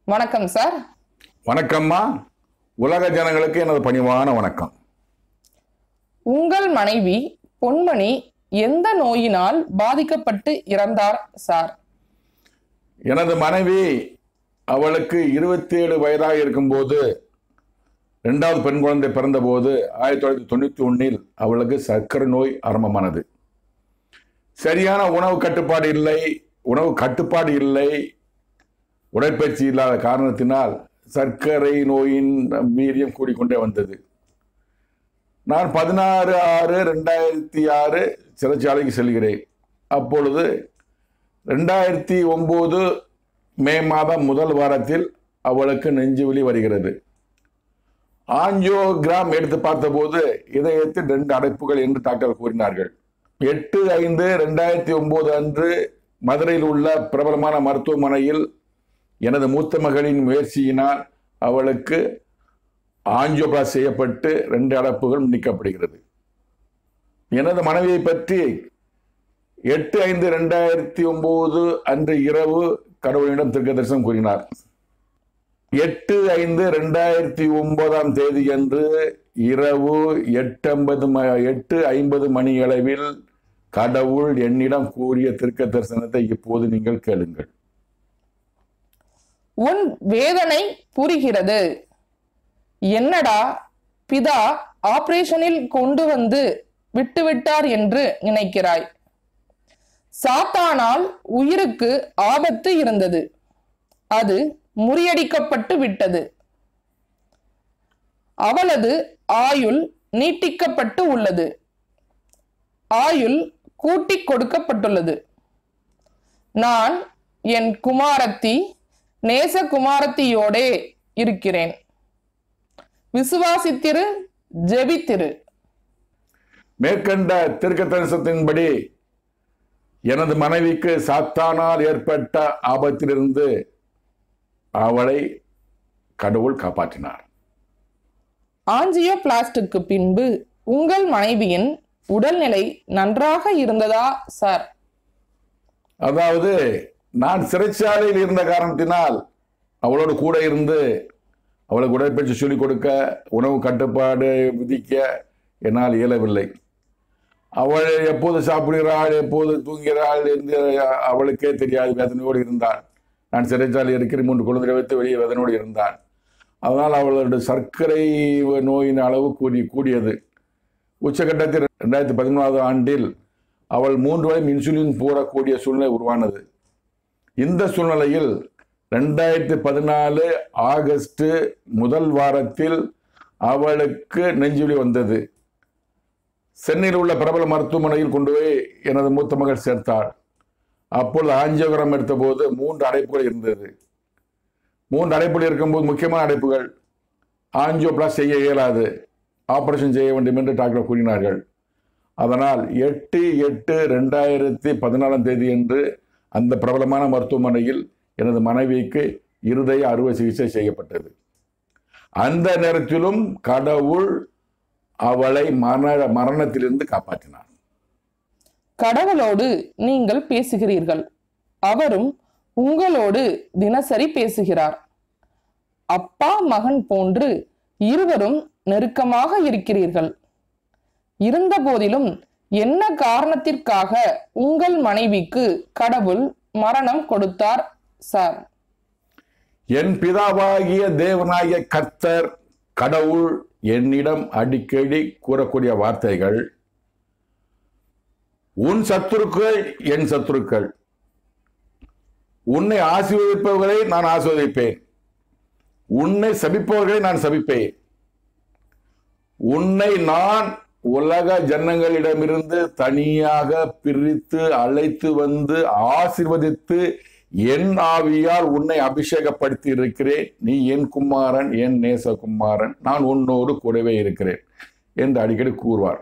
வணக்கம் சார் வணக்கம்மா உலக ஜனங்களுக்கு எனது பணிவான வணக்கம் உங்கள் மனைவி பொன்மணி எந்த நோயினால் பாதிக்கப்பட்டு இறந்தார் சார் எனது மனைவி அவளுக்கு இருபத்தி ஏழு வயதாக இருக்கும்போது ரெண்டாவது பெண் குழந்தை பிறந்தபோது ஆயிரத்தி தொள்ளாயிரத்தி தொண்ணூற்றி ஒன்றில் அவளுக்கு சர்க்கரை நோய் ஆரம்பமானது சரியான உணவு கட்டுப்பாடு இல்லை உணவு கட்டுப்பாடு இல்லை உடற்பயிற்சி இல்லாத காரணத்தினால் சர்க்கரை நோயின் வீரியம் கூடிக்கொண்டே வந்தது நான் பதினாறு ஆறு ரெண்டாயிரத்தி ஆறு சிறைச்சாலைக்கு செல்கிறேன் அப்பொழுது ரெண்டாயிரத்தி ஒம்பது மே மாதம் முதல் வாரத்தில் அவளுக்கு நெஞ்சு வலி வருகிறது ஆஞ்சியோகிராம் எடுத்து பார்த்தபோது இதயத்தில் ரெண்டு அடைப்புகள் என்று டாக்டர் கூறினார்கள் எட்டு ஐந்து ரெண்டாயிரத்தி ஒன்பது அன்று மதுரையில் உள்ள பிரபலமான மருத்துவமனையில் எனது மூத்த மகளின் முயற்சியினால் அவளுக்கு ஆஞ்சியோபிளாஸ் செய்யப்பட்டு ரெண்டு அடைப்புகள் நீக்கப்படுகிறது எனது மனைவியை பற்றி எட்டு ஐந்து ரெண்டாயிரத்தி ஒன்பது அன்று இரவு கடவுளிடம் திருக்க தரிசனம் கூறினார் எட்டு ஐந்து ரெண்டாயிரத்தி ஒன்பதாம் தேதி அன்று இரவு எட்டு ஐம்பது ம எட்டு ஐம்பது மணி அளவில் கடவுள் என்னிடம் கூறிய திருக்க தரிசனத்தை இப்போது நீங்கள் கேளுங்கள் உன் வேதனை புரிகிறது என்னடா பிதா ஆபரேஷனில் கொண்டு வந்து விட்டுவிட்டார் என்று நினைக்கிறாய் சாத்தானால் உயிருக்கு ஆபத்து இருந்தது அது முறியடிக்கப்பட்டு விட்டது அவளது ஆயுள் நீட்டிக்கப்பட்டு உள்ளது ஆயுள் கூட்டிக் கொடுக்கப்பட்டுள்ளது நான் என் குமாரத்தி நேச குமாரத்தியோடே இருக்கிறேன் விசுவாசித்திரு ஜெபித்திரு மேற்கண்ட திருக்க தரிசனத்தின்படி எனது மனைவிக்கு சாத்தானால் ஏற்பட்ட ஆபத்திலிருந்து அவளை கடவுள் காப்பாற்றினார் ஆஞ்சியோபிளாஸ்டுக்கு பின்பு உங்கள் மனைவியின் உடல்நிலை நன்றாக இருந்ததா சார் அதாவது நான் சிறைச்சாலையில் இருந்த காரணத்தினால் அவளோடு கூட இருந்து அவளுக்கு உடற்பயிற்சி சொல்லிக் கொடுக்க உணவு கட்டுப்பாடு விதிக்க என்னால் இயலவில்லை அவள் எப்போது சாப்பிடுகிறாள் எப்போது தூங்குகிறாள் என்று அவளுக்கே தெரியாது வேதனையோடு இருந்தாள் நான் சிறைச்சாலை இருக்கிற மூன்று குழந்தைகளை வைத்து வெளியே வேதனையோடு இருந்தான் அதனால் அவளுடைய சர்க்கரை நோயின் அளவு கூடி கூடியது உச்சகட்டத்தில் ரெண்டாயிரத்தி பதிமூணாவது ஆண்டில் அவள் மூன்று வரை இன்சுலின் போடக்கூடிய சூழ்நிலை உருவானது இந்த சூழ்நிலையில் ரெண்டாயிரத்தி பதினாலு ஆகஸ்ட் முதல் வாரத்தில் அவளுக்கு நெஞ்சுவலி வந்தது சென்னையில் உள்ள பிரபல மருத்துவமனையில் கொண்டு போய் எனது மூத்த மகள் சேர்த்தாள் அப்பொழுது ஆஞ்சியோகிராம் எடுத்தபோது மூன்று அடைப்புகள் இருந்தது மூன்று அடைப்புகள் இருக்கும்போது முக்கியமான அடைப்புகள் ஆஞ்சியோபிளாஸ் செய்ய இயலாது ஆபரேஷன் செய்ய வேண்டும் என்று டாக்டர் கூறினார்கள் அதனால் எட்டு எட்டு ரெண்டாயிரத்தி பதினாலாம் தேதி அன்று அந்த பிரபலமான மருத்துவமனையில் எனது மனைவிக்கு இருதய அறுவை சிகிச்சை செய்யப்பட்டது அந்த நேரத்திலும் கடவுள் அவளை மரண மரணத்திலிருந்து காப்பாற்றினார் கடவுளோடு நீங்கள் பேசுகிறீர்கள் அவரும் உங்களோடு தினசரி பேசுகிறார் அப்பா மகன் போன்று இருவரும் நெருக்கமாக இருக்கிறீர்கள் இருந்த போதிலும் என்ன காரணத்திற்காக உங்கள் மனைவிக்கு கடவுள் மரணம் கொடுத்தார் சார் என் பிதாவாகிய தேவனாகிய கர்த்தர் கடவுள் என்னிடம் அடிக்கடி கூறக்கூடிய வார்த்தைகள் உன் சத்துருக்கள் என் சத்துருக்கள் உன்னை ஆசீர்வதிப்பவர்களை நான் ஆசீர்வதிப்பேன் உன்னை சபிப்பவர்களை நான் சபிப்பேன் உன்னை நான் உலக ஜனங்களிடமிருந்து தனியாக பிரித்து அழைத்து வந்து ஆசிர்வதித்து என் ஆவியால் உன்னை அபிஷேகப்படுத்தி இருக்கிறேன் நீ என் குமாரன் என் நேசகுமாரன் நான் உன்னோடு கூடவே இருக்கிறேன் என்று அடிக்கடி கூறுவார்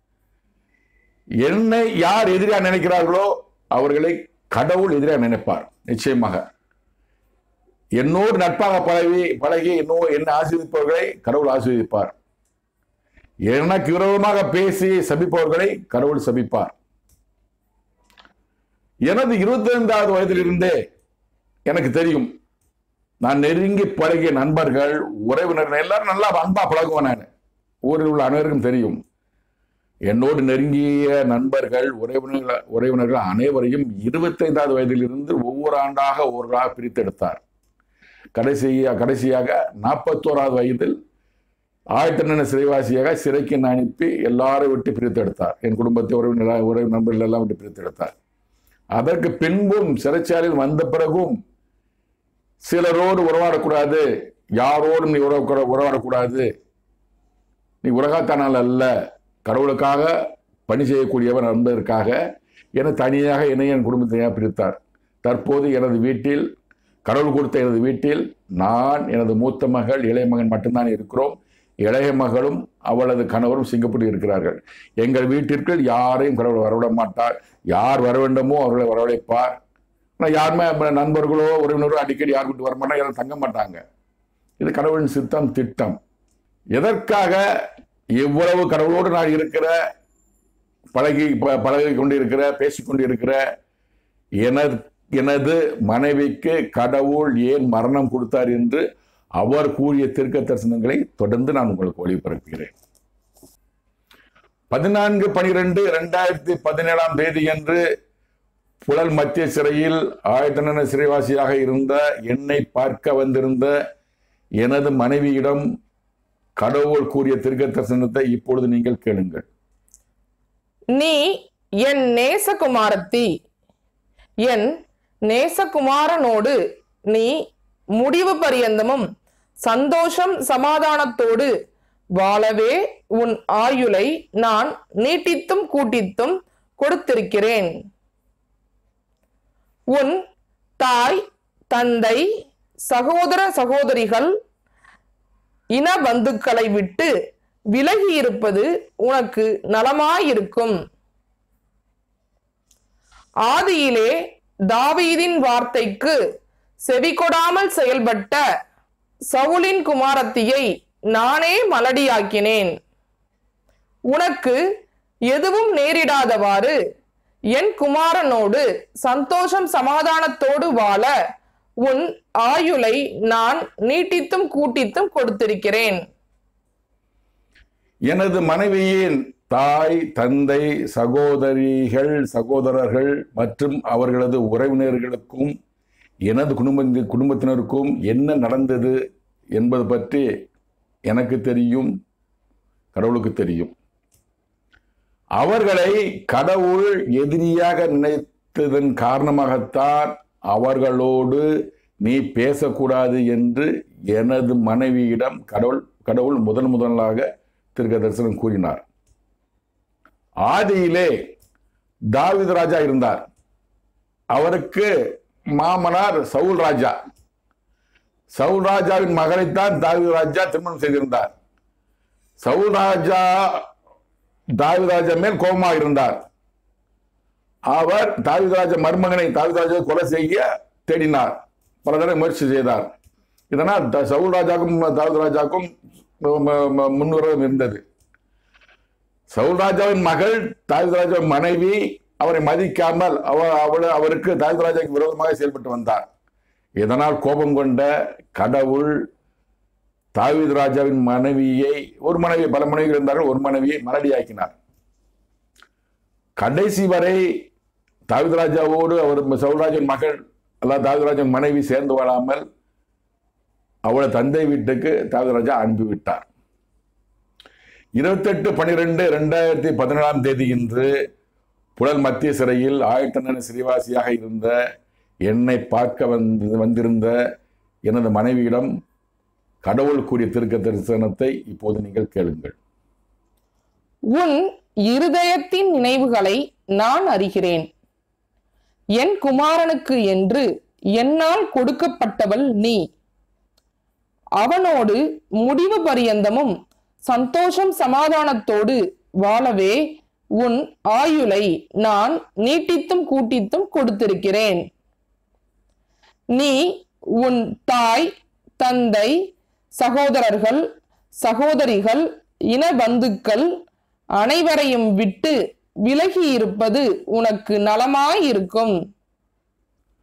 என்னை யார் எதிராக நினைக்கிறார்களோ அவர்களை கடவுள் எதிராக நினைப்பார் நிச்சயமாக என்னோடு நட்பாக பழகி பழகி என்னோ என்னை ஆசீர்வதிப்பவர்களை கடவுள் ஆசீர்வதிப்பார் எனக்கு விரோதமாக பேசி சபிப்பவர்களை கடவுள் சபிப்பார் எனது இருபத்தி ஐந்தாவது வயதிலிருந்தே எனக்கு தெரியும் நான் நெருங்கி பழகிய நண்பர்கள் உறவினர்கள் எல்லாரும் நல்லா அன்பா பழகுவேன் நான் ஊரில் உள்ள அனைவருக்கும் தெரியும் என்னோடு நெருங்கிய நண்பர்கள் உறவினர்கள் உறவினர்கள் அனைவரையும் இருபத்தைந்தாவது வயதிலிருந்து ஒவ்வொரு ஆண்டாக ஒவ்வொருவராக பிரித்தெடுத்தார் கடைசியா கடைசியாக நாற்பத்தோராவது வயதில் ஆயத்தன சிறைவாசியாக சிறைக்கு நான் அனுப்பி எல்லாரும் விட்டு பிரித்தெடுத்தார் என் குடும்பத்தை உறவினர் உறவு நண்பர்கள் எல்லாம் விட்டு பிரித்தெடுத்தார் அதற்கு பின்பும் சிறைச்சாலையில் வந்த பிறகும் சிலரோடு உறவாடக்கூடாது யாரோடும் நீ உறவு உறவாடக்கூடாது நீ உலகத்தானால் அல்ல கடவுளுக்காக பணி செய்யக்கூடியவர் என்பதற்காக என தனியாக என்னை என் குடும்பத்தையாக பிரித்தார் தற்போது எனது வீட்டில் கடவுள் கொடுத்த எனது வீட்டில் நான் எனது மூத்த மகள் இளைய மகன் மட்டும்தான் இருக்கிறோம் இளைய மகளும் அவளது கணவரும் சிங்கப்பூரில் இருக்கிறார்கள் எங்கள் வீட்டிற்குள் யாரையும் கடவுள் வரவிட மாட்டார் யார் வர வேண்டுமோ அவர்களை வரவழைப்பார் ஆனால் யாருமே நம்ம நண்பர்களோ உறவினரோ அடிக்கடி யார் வீட்டு வர மாட்டாங்க யாரும் தங்க மாட்டாங்க இது கடவுளின் சித்தம் திட்டம் எதற்காக எவ்வளவு கடவுளோடு நான் இருக்கிற பழகி ப- பழகி கொண்டிருக்கிற பேசிக்கொண்டு இருக்கிற எனது எனது மனைவிக்கு கடவுள் ஏன் மரணம் கொடுத்தார் என்று அவர் கூறிய தீர்க்க தரிசனங்களை தொடர்ந்து நான் உங்களுக்கு ஒளிபரப்புகிறேன் பதினான்கு பனிரெண்டு இரண்டாயிரத்தி பதினேழாம் தேதியன்று புழல் மத்திய சிறையில் ஆயத்தன சிறைவாசியாக இருந்த என்னை பார்க்க வந்திருந்த எனது மனைவியிடம் கடவுள் கூறிய தீர்க்க தரிசனத்தை இப்பொழுது நீங்கள் கேளுங்கள் நீ என் நேசகுமாரத்தி என் நேசகுமாரனோடு நீ முடிவு பரியந்தமும் சந்தோஷம் சமாதானத்தோடு வாழவே உன் ஆயுளை நான் நீட்டித்தும் கூட்டித்தும் கொடுத்திருக்கிறேன் உன் தாய் தந்தை சகோதர சகோதரிகள் இன பந்துக்களை விட்டு விலகி இருப்பது உனக்கு நலமாயிருக்கும் ஆதியிலே தாவீதின் வார்த்தைக்கு செவிகொடாமல் செயல்பட்ட சவுலின் குமாரத்தியை நானே மலடியாக்கினேன் உனக்கு எதுவும் நேரிடாதவாறு என் குமாரனோடு சந்தோஷம் சமாதானத்தோடு வாழ உன் ஆயுளை நான் நீட்டித்தும் கூட்டித்தும் கொடுத்திருக்கிறேன் எனது மனைவியின் தாய் தந்தை சகோதரிகள் சகோதரர்கள் மற்றும் அவர்களது உறவினர்களுக்கும் எனது குடும்ப குடும்பத்தினருக்கும் என்ன நடந்தது என்பது பற்றி எனக்கு தெரியும் கடவுளுக்கு தெரியும் அவர்களை கடவுள் எதிரியாக நினைத்ததன் காரணமாகத்தான் அவர்களோடு நீ பேசக்கூடாது என்று எனது மனைவியிடம் கடவுள் கடவுள் முதன் முதலாக திருக்க தரிசனம் கூறினார் ஆதியிலே தாவீது ராஜா இருந்தார் அவருக்கு மாமனார் சவுல் ராஜா சவுல் ராஜாவின் மகளைத்தான் தாவீது ராஜா திருமணம் செய்திருந்தார் சவுல் ராஜா தாவீது ராஜா மேல் கோபமாக இருந்தார் அவர் தாவீது ராஜா மருமகனை தாவீது ராஜா கொலை செய்ய தேடினார் பல தடவை முயற்சி செய்தார் இதனால் த- சவுல் ராஜாக்கும் தாவீது ராஜாக்கும் ம- ம- ம- முன்னுரிமை இருந்தது சவுல் ராஜாவின் மகள் தாவீது ராஜாவின் மனைவி அவரை மதிக்காமல் அவ அவள் அவருக்கு தாவீது ராஜாவுக்கு விரோதமாக செயல்பட்டு வந்தார் இதனால் கோபம் கொண்ட கடவுள் தாவீது ராஜாவின் மனைவியை ஒரு மனைவி பல மனைவிகள் இருந்தார்கள் ஒரு மனைவியை மலடியாக்கினார் கடைசி வரை தாவீது ராஜாவோடு அவர் சவுல்ராஜன் மகள் அதாவது தாவீது ராஜன் மனைவி சேர்ந்து வாழாமல் அவளை தந்தை வீட்டுக்கு தாவீது ராஜா அனுப்பிவிட்டார் இருபத்தெட்டு பனிரெண்டு ரெண்டாயிரத்தி பதினேழாம் தேதி இன்று புழல் மத்திய சிறையில் ஆயத்தன சிறைவாசியாக இருந்த என்னை பார்க்க வந்து வந்திருந்த எனது மனைவியிடம் கடவுள் கூறிய திருக்க தரிசனத்தை இப்போது நீங்கள் கேளுங்கள் உன் இருதயத்தின் நினைவுகளை நான் அறிகிறேன் என் குமாரனுக்கு என்று என்னால் கொடுக்கப்பட்டவள் நீ அவனோடு முடிவு பரியந்தமும் சந்தோஷம் சமாதானத்தோடு வாழவே உன் ஆயுளை நான் நீட்டித்தும் கூட்டித்தும் கொடுத்திருக்கிறேன் நீ உன் தாய் தந்தை சகோதரர்கள் சகோதரிகள் இன பந்துக்கள் அனைவரையும் விட்டு விலகி இருப்பது உனக்கு நலமாயிருக்கும்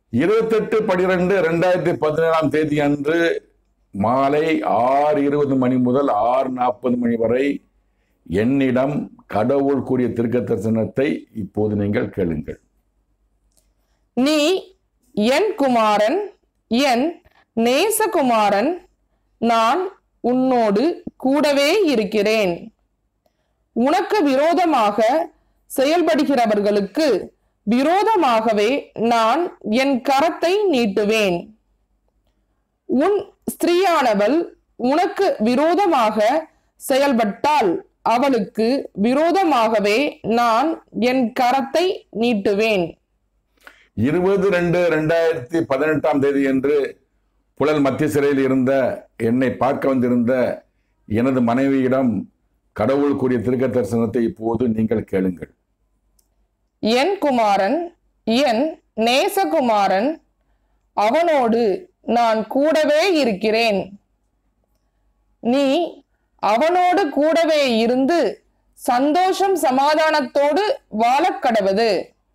இருபத்தெட்டு பனிரெண்டு ரெண்டாயிரத்தி பதினேழாம் தேதி அன்று மாலை ஆறு இருபது மணி முதல் ஆறு நாற்பது மணி வரை என்னிடம் கடவுள் கூறிய திருக்க தரிசனத்தை இப்போது நீங்கள் கேளுங்கள் நீ என் குமாரன் என் நேசகுமாரன் நான் உன்னோடு கூடவே இருக்கிறேன் உனக்கு விரோதமாக செயல்படுகிறவர்களுக்கு விரோதமாகவே நான் என் கரத்தை நீட்டுவேன் உன் ஸ்திரீயானவள் உனக்கு விரோதமாக செயல்பட்டால் அவளுக்கு விரோதமாகவே நான் என் கரத்தை நீட்டுவேன் இருபது ரெண்டு ரெண்டாயிரத்தி பதினெட்டாம் தேதி அன்று புழல் மத்திய சிறையில் இருந்த என்னை பார்க்க வந்திருந்த எனது மனைவியிடம் கடவுள் கூறிய திருக்க தரிசனத்தை இப்போது நீங்கள் கேளுங்கள் என் குமாரன் என் நேசகுமாரன் அவனோடு நான் கூடவே இருக்கிறேன் நீ அவனோடு கூடவே இருந்து சந்தோஷம் சமாதானத்தோடு வாழக் கடவது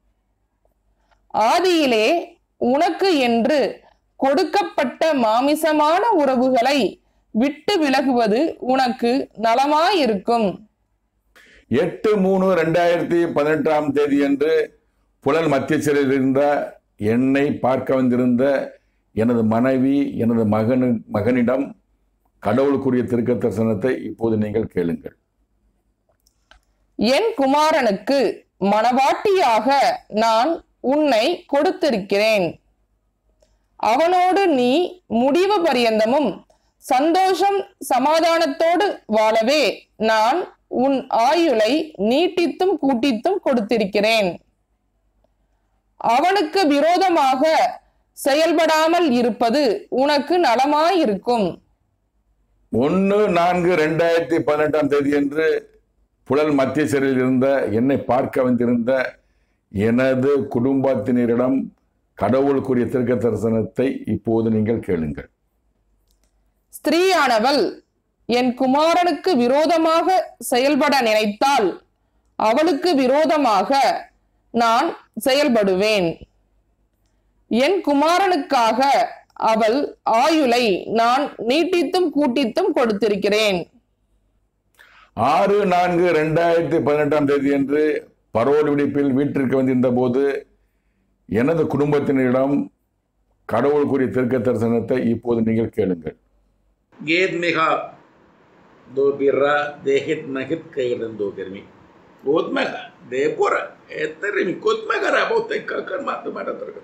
ஆதியிலே உனக்கு என்று கொடுக்கப்பட்ட மாமிசமான உறவுகளை விட்டு விலகுவது உனக்கு நலமாயிருக்கும் எட்டு மூணு ரெண்டாயிரத்தி பதினெட்டாம் தேதி அன்று புழல் மத்திய சிறையில் இருந்த என்னை பார்க்க வந்திருந்த எனது மனைவி எனது மகனு மகனிடம் கடவுளுக்குரிய திருக்க தரிசனத்தை இப்போது நீங்கள் கேளுங்கள் என் குமாரனுக்கு மணவாட்டியாக நான் உன்னை கொடுத்திருக்கிறேன் அவனோடு நீ முடிவு பரியந்தமும் சந்தோஷம் சமாதானத்தோடு வாழவே நான் உன் ஆயுளை நீட்டித்தும் கூட்டித்தும் கொடுத்திருக்கிறேன் அவனுக்கு விரோதமாக செயல்படாமல் இருப்பது உனக்கு நலமாயிருக்கும் ஒன்று நான்கு ரெண்டாயிரத்தி பதினெட்டாம் தேதி அன்று புழல் மத்திய சிறையில் இருந்த என்னை பார்க்க வந்திருந்த எனது குடும்பத்தினரிடம் கடவுளுக்குரிய திருக்க தரிசனத்தை இப்போது நீங்கள் கேளுங்கள் ஸ்திரீயானவள் என் குமாரனுக்கு விரோதமாக செயல்பட நினைத்தால் அவளுக்கு விரோதமாக நான் செயல்படுவேன் என் குமாரனுக்காக அவள் ஆயுளை நான் நீட்டித்தும் கூட்டித்தும் கொடுத்திருக்கிறேன் ஆறு நான்கு ரெண்டாயிரத்தி பதினெட்டாம் தேதி அன்று பரோல் விடுப்பில் வீட்டிற்கு வந்திருந்த போது எனது குடும்பத்தினரிடம் கடவுளுக்குரிய திருக்க தரிசனத்தை இப்போது நீங்கள் கேளுங்கள் Geet mega do birra dehet nagit kairan do germi. Od mega de pora eterimi kot mega rabot ka kan mat mata targa.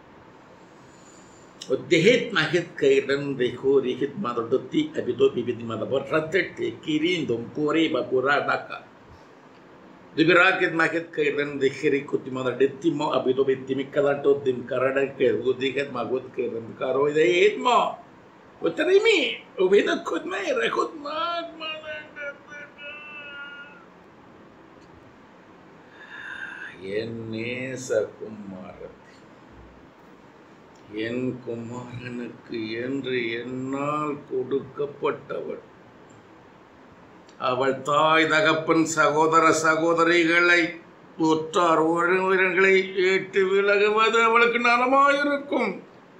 Og dehet nagit kairan de ko rihit mata dotti abito bibidi mata bor ratet kirin dom kore ba pura daka. De birra ket nagit kairan de khiri kuti mata detti mo abito bitti mikala to dim karada ke udiket magot kairan karo de et mo. وترمي وبينك كنت ما يركض معك ما என் நேச குமாரத்தி என் குமாரனுக்கு என்று என்னால் கொடுக்கப்பட்டவள் அவள் தாய் தகப்பன் சகோதர சகோதரிகளை உற்றார் உறவினர்களை ஏற்று விலகுவது அவளுக்கு நலமாயிருக்கும்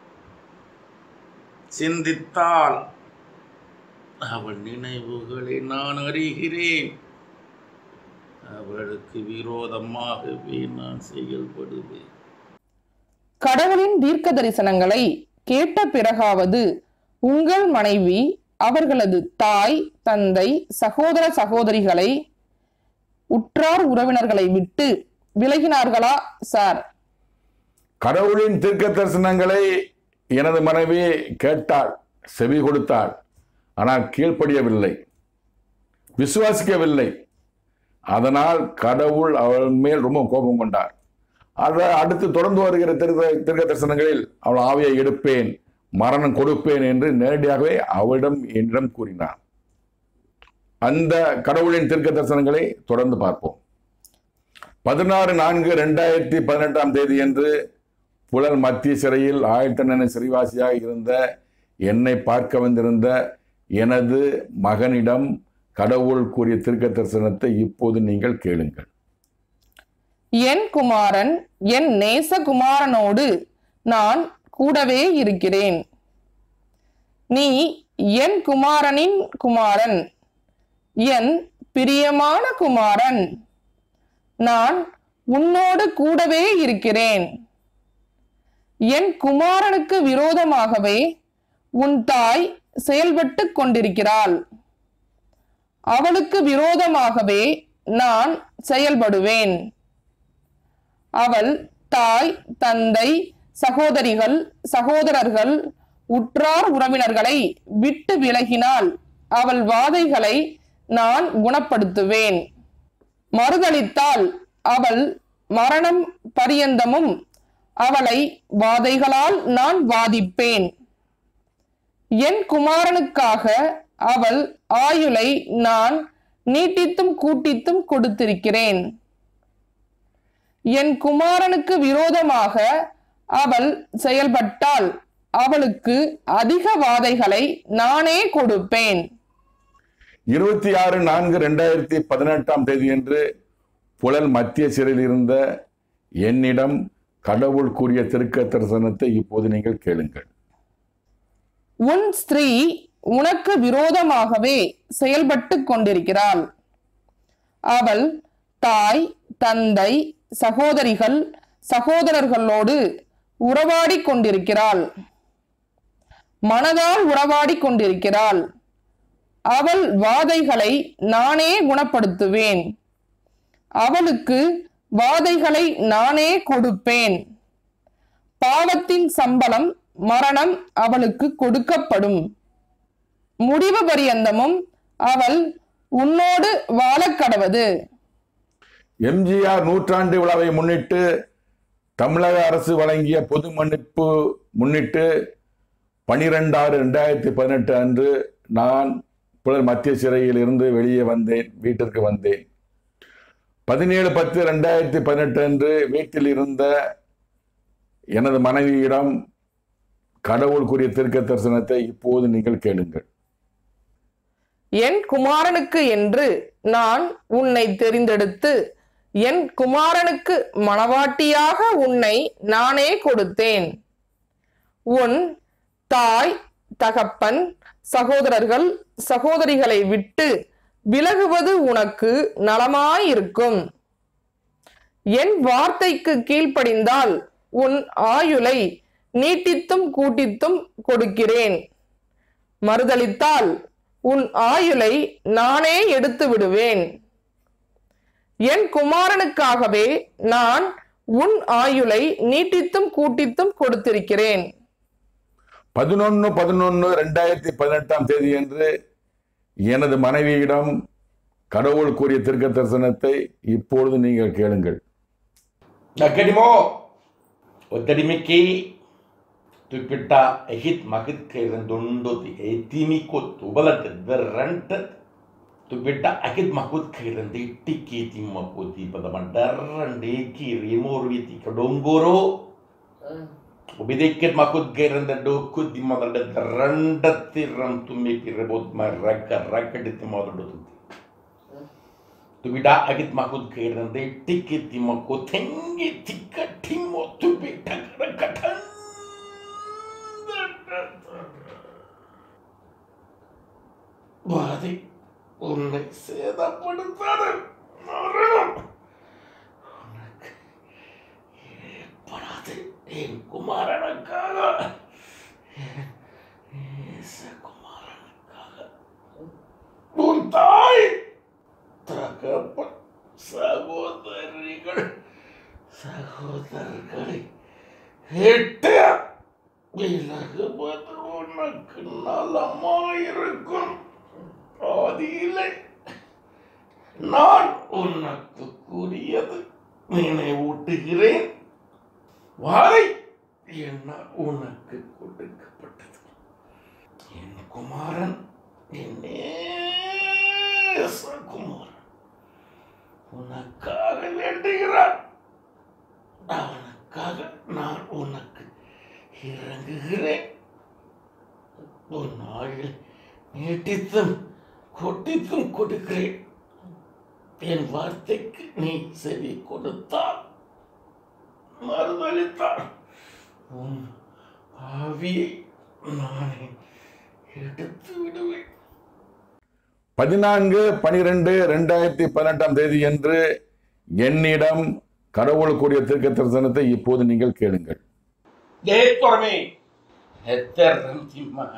சிந்தித்தால் அவள் நினைவுகளை நான் அறிகிறேன் அவளுக்கு விரோதமாகவே நான் செயல்படுவேன் கடவுளின் தீர்க்க தரிசனங்களை கேட்ட பிறகாவது உங்கள் மனைவி அவர்களது தாய் தந்தை சகோதர சகோதரிகளை உற்றார் உறவினர்களை விட்டு விலகினார்களா சார் கடவுளின் தீர்க்க தரிசனங்களை எனது மனைவி கேட்டாள் செவி கொடுத்தாள் ஆனால் கீழ்ப்படியவில்லை விசுவாசிக்கவில்லை அதனால் கடவுள் அவள் மேல் ரொம்ப கோபம் கொண்டார் அதை அடுத்து தொடர்ந்து வருகிற திருக்க திருக்க தரிசனங்களில் அவள் ஆவியை எடுப்பேன் மரணம் கொடுப்பேன் என்று நேரடியாகவே அவளிடம் என்னிடம் கூறினார் அந்த கடவுளின் திருக்க தரிசனங்களை தொடர்ந்து பார்ப்போம் பதினாறு நான்கு ரெண்டாயிரத்தி பதினெட்டாம் தேதி அன்று புழல் மத்திய சிறையில் ஆயத்தண்ணனை சிறைவாசியாக இருந்த என்னை பார்க்க வந்திருந்த எனது மகனிடம் கடவுள் கூறிய திருக்க தரிசனத்தை இப்போது நீங்கள் கேளுங்கள் என் குமாரன் என் நேச குமாரனோடு நான் கூடவே இருக்கிறேன் நீ என் குமாரனின் குமாரன் என் பிரியமான குமாரன் நான் உன்னோடு கூடவே இருக்கிறேன் என் குமாரனுக்கு விரோதமாகவே உன் தாய் செயல்பட்டு கொண்டிருக்கிறாள் அவளுக்கு விரோதமாகவே நான் செயல்படுவேன் அவள் தாய் தந்தை சகோதரிகள் சகோதரர்கள் உற்றார் உறவினர்களை விட்டு விலகினால் அவள் வாதைகளை நான் குணப்படுத்துவேன் மறுதளித்தால் அவள் மரணம் பரியந்தமும் அவளை வாதைகளால் நான் வாதிப்பேன் என் குமாரனுக்காக அவள் ஆயுளை நான் நீட்டித்தும் கூட்டித்தும் கொடுத்திருக்கிறேன் என் குமாரனுக்கு விரோதமாக அவள் செயல்பட்டால் அவளுக்கு அதிக வாதைகளை நானே கொடுப்பேன் இருபத்தி ஆறு நான்கு ரெண்டாயிரத்தி பதினெட்டாம் தேதியன்று புழல் மத்திய சிறையில் இருந்த என்னிடம் கடவுள் கூறிய திருக்க தரிசனத்தை இப்போது நீங்கள் கேளுங்கள் உன் ஸ்திரீ உனக்கு விரோதமாகவே செயல்பட்டு கொண்டிருக்கிறாள் அவள் தாய் தந்தை சகோதரிகள் சகோதரர்களோடு உறவாடி கொண்டிருக்கிறாள் மனதால் உறவாடி கொண்டிருக்கிறாள் அவள் வாதைகளை நானே குணப்படுத்துவேன் அவளுக்கு வாதைகளை நானே கொடுப்பேன் பாவத்தின் சம்பளம் மரணம் அவளுக்கு கொடுக்கப்படும் முடிவு பரியந்தமும் அவள் உன்னோடு வாழக் கடவது எம்ஜிஆர் நூற்றாண்டு விழாவை முன்னிட்டு தமிழக அரசு வழங்கிய பொது மன்னிப்பு முன்னிட்டு பனிரெண்டு ஆறு ரெண்டாயிரத்தி பதினெட்டு அன்று நான் புலர் மத்திய சிறையில் இருந்து வெளியே வந்தேன் வீட்டிற்கு வந்தேன் பதினேழு பத்து ரெண்டாயிரத்தி பதினெட்டு அன்று வீட்டில் இருந்த எனது மனைவியிடம் கடவுள் கூறிய திருக்க தரிசனத்தை இப்போது நீங்கள் கேளுங்கள் என் குமாரனுக்கு என்று நான் உன்னை தெரிந்தெடுத்து என் குமாரனுக்கு மணவாட்டியாக உன்னை நானே கொடுத்தேன் உன் தாய் தகப்பன் சகோதரர்கள் சகோதரிகளை விட்டு விலகுவது உனக்கு நலமாயிருக்கும் என் வார்த்தைக்கு கீழ்ப்படிந்தால் உன் ஆயுளை நீட்டித்தும் கூட்டித்தும் கொடுக்கிறேன் மறுதளித்தால் உன் ஆயுளை நானே எடுத்து விடுவேன் என் குமாரனுக்காகவே நான் உன் ஆயுளை நீட்டித்தும் கூட்டித்தும் கொடுத்திருக்கிறேன் பதினொன்று பதினொன்று ரெண்டாயிரத்தி பதினெட்டாம் தேதி அன்று எனது மனைவியிடம் கடவுள் கூறிய திருக்க தரிசனத்தை இப்பொழுது நீங்கள் கேளுங்கள் Nakadimo, Otarimiki, Tupita, a hit market kairan dondo, the etimiko, tubalat, the rented, Tupita, a hit makut kairan, the tikiti makuti, but the mandaran, the kiri, more with the kadongoro. Ubidikit makut kairan, the do could the mother, the rendet, the run to make it about my raka, raka, the mother. Tubida agit makut kairan de tikit timako tengi tikka timo tubi takrakatan. பாதி உன்னை சேதப்படுத்தாத மரணம் உனக்கு ஏற்படாது என் குமாரனுக்காக குமாரனுக்காக உன் தாய் தகப்பன் சகோதரிகள் சகோதரர்களை எட்டு விலகுவது உனக்கு நலமாயிருக்கும் ஆதியிலே நான் உனக்கு கூறியது நினைவூட்டுகிறேன் வாரை என்ன உனக்கு கொடுக்கப்பட்டது என் குமாரன் என் நேச குமாரன் உனக்காக வேண்டுகிறான் அவனுக்காக நான் உனக்கு இறங்குகிறேன் உன் ஆயுள் நீட்டித்தும் கொட்டித்தும் கொடுக்கிறேன் என் வார்த்தைக்கு நீ செவி கொடுத்தால் மறுதளித்தால் உன் ஆவியை நானே எடுத்து விடுவேன் பதினான்கு பனிரெண்டு ரெண்டாயிரத்தி பதினெட்டாம் தேதி என்று என்னிடம் கடவுள் கூறிய தீர்க்க தரிசனத்தை இப்போது நீங்கள் கேளுங்கள் Déjame. Eternantima.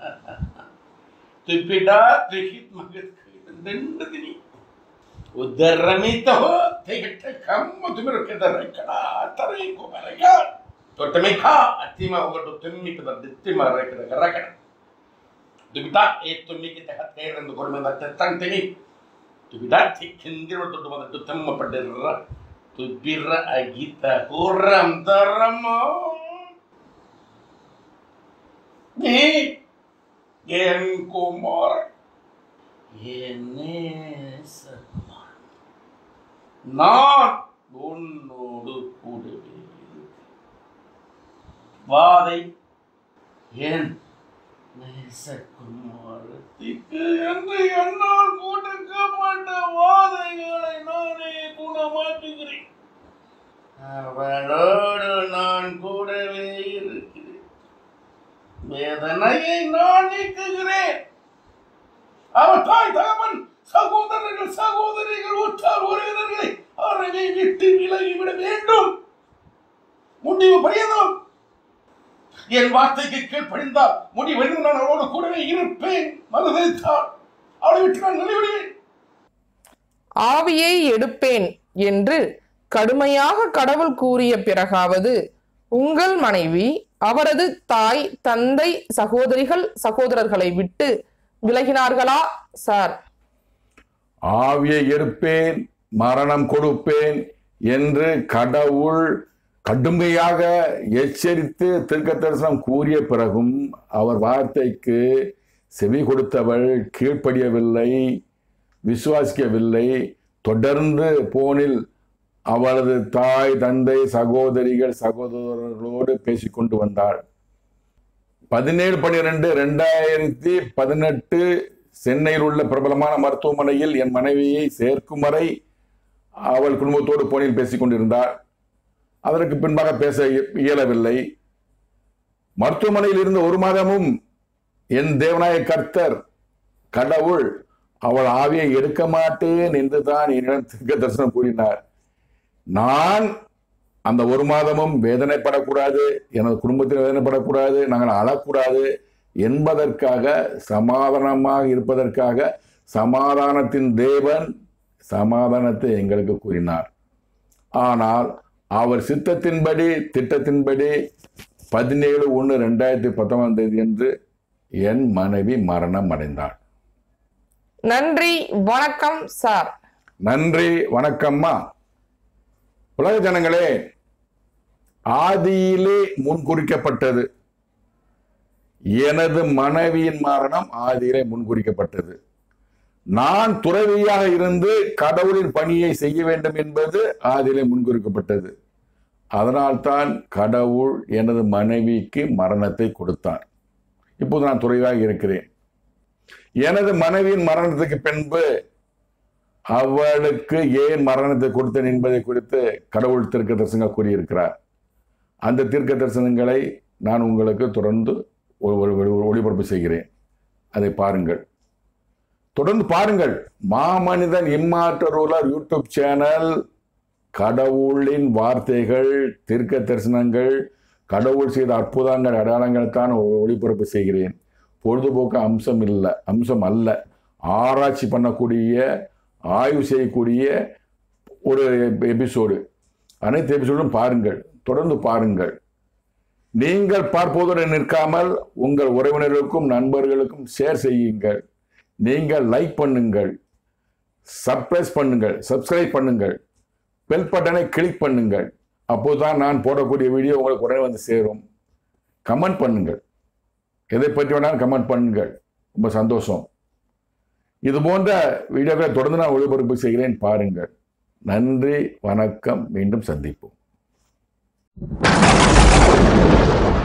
Tupida tehit magat dendadini. ಉದ್ದರಮಿತೋ ತೆಗಿಟ್ಟ ಕಮ್ಮ ತುಮಿರು ಕೆದರಕಡ ತರೈ ಕೋಮರಗ ತೊಟ್ಟಮೆ ಖಾ ಅತ್ತಿಮ ಒಗಟು ತುಮ್ಮಿ ಪದ ದಿತ್ತಿಮ ರಕದ ಕರಕಡ ದುಬಿತಾ ಏ ತುಮ್ಮಿ ಕಿತ ಹತ್ತೇರಂದು ಕೊರಮೆಂದ ತೆತ್ತಂತಿನಿ ದುಬಿತಾ ತಿಕ್ಕಿಂದಿರು ದೊಡ್ಡ ಮದ ತಮ್ಮ ಪಡ್ಡಿರ ತುಬ್ಬಿರ ಅಗಿತ ಹುರಂ ತರಮ நீ என் குமார் என் நேசகுமார். நான் உன்னோடு கூடவே இருக்கிறேன். வாதை என் நேசகுமாரத்திற்கு என்று என்னால் கொடுக்கப்பட்ட வாதைகளை நானே குணமாக்குகிறேன் அவளோடு நான் கூடவே இருக்கிறேன் வேதனையை நான் நீக்குகிறேன் அவர் தாய் தகவன் சகோதரர்கள் சகோதரிகள் உற்றார் உறவினர்களை அறவை விட்டு விலகிவிட வேண்டும் முடிவு பயணம் என் வார்த்தைக்கு கீழ்ப்படிந்தால் முடிவென்று நான் அவளோடு கூடவே இருப்பேன் மறுதளித்தால் அவளை விட்டு நான் நிலைவிடுவேன் ஆவியை எடுப்பேன் என்று கடுமையாக கடவுள் கூறிய பிறகாவது உங்கள் மனைவி அவரது தாய் தந்தை சகோதரிகள் சகோதரர்களை விட்டு விலகினார்களா சார் ஆவியை எடுப்பேன் மரணம் கொடுப்பேன் என்று கடவுள் கடுமையாக எச்சரித்து தீர்க்க தரிசனம் கூறிய பிறகும் அவர் வார்த்தைக்கு செவி கொடுத்தவள் கீழ்ப்படியவில்லை விசுவாசிக்கவில்லை தொடர்ந்து போனில் அவளது தாய் தந்தை சகோதரிகள் சகோதரர்களோடு பேசிக்கொண்டு வந்தாள் பதினேழு பன்னிரெண்டு ரெண்டாயிரத்தி பதினெட்டு சென்னையில் உள்ள பிரபலமான மருத்துவமனையில் என் மனைவியை சேர்க்கும் வரை அவள் குடும்பத்தோடு போனில் பேசிக் கொண்டிருந்தாள் அதற்கு பின்பாக பேச இய- இயலவில்லை மருத்துவமனையில் இருந்த ஒரு மாதமும் என் தேவநாய கர்த்தர் கடவுள் அவள் ஆவியை எடுக்க மாட்டேன் என்று தான் என்னிடம் தீர்க்க தரிசனம் கூறினார் நான் அந்த ஒரு மாதமும் வேதனைப்படக்கூடாது எனது குடும்பத்தில் வேதனைப்படக்கூடாது நாங்கள் அழக்கூடாது என்பதற்காக சமாதானமாக இருப்பதற்காக சமாதானத்தின் தேவன் சமாதானத்தை எங்களுக்கு கூறினார் ஆனால் அவர் சித்தத்தின்படி திட்டத்தின்படி பதினேழு ஒன்று ரெண்டாயிரத்தி பத்தொன்பதாம் தேதி என்று என் மனைவி மரணம் அடைந்தாள் நன்றி வணக்கம் சார் நன்றி வணக்கம்மா உலக ஜனங்களே ஆதியிலே முன்குறிக்கப்பட்டது எனது மனைவியின் மரணம் ஆதியிலே முன்குறிக்கப்பட்டது நான் துறவியாக இருந்து கடவுளின் பணியை செய்ய வேண்டும் என்பது ஆதியிலே முன்குறிக்கப்பட்டது அதனால்தான் கடவுள் எனது மனைவிக்கு மரணத்தை கொடுத்தார் இப்போது நான் துறவியாக இருக்கிறேன் எனது மனைவியின் மரணத்துக்கு பின்பு அவளுக்கு ஏன் மரணத்தை கொடுத்தேன் என்பதை குறித்து கடவுள் தீர்க்க தரிசனங்கள் கூறியிருக்கிறார் அந்த தீர்க்க தரிசனங்களை நான் உங்களுக்கு தொடர்ந்து ஒரு- ஒரு- ஒரு- ஒரு ஒளிபரப்பு செய்கிறேன் அதை பாருங்கள் தொடர்ந்து பாருங்கள் மாமனிதன் இம்மாற்றருளர் யூடியூப் சேனல் கடவுளின் வார்த்தைகள் தீர்க்க தரிசனங்கள் கடவுள் செய்த அற்புதங்கள் அடையாளங்கள் தான் ஒ- ஒளிபரப்பு செய்கிறேன் பொழுதுபோக்கு அம்சம் இல்லை அம்சம் அல்ல ஆராய்ச்சி பண்ணக்கூடிய ஆய்வு செய்யக்கூடிய ஒரு எபிசோடு அனைத்து எபிசோடும் பாருங்கள் தொடர்ந்து பாருங்கள் நீங்கள் பார்ப்பதோடு நிற்காமல் உங்கள் உறவினர்களுக்கும் நண்பர்களுக்கும் ஷேர் செய்யுங்கள் நீங்கள் லைக் பண்ணுங்கள் சப்ரைஸ் பண்ணுங்கள் சப்ஸ்கிரைப் பண்ணுங்கள் பெல் பட்டனை கிளிக் பண்ணுங்கள் அப்போதுதான் நான் போடக்கூடிய வீடியோ உங்களுக்கு உடனே வந்து சேரும் கமெண்ட் பண்ணுங்கள் எதை பற்றி வேணாலும் கமெண்ட் பண்ணுங்கள் ரொம்ப சந்தோஷம் இது போன்ற வீடியோக்களை தொடர்ந்து நான் ஒளிபரப்பு செய்கிறேன் பாருங்கள் நன்றி வணக்கம் மீண்டும் சந்திப்போம்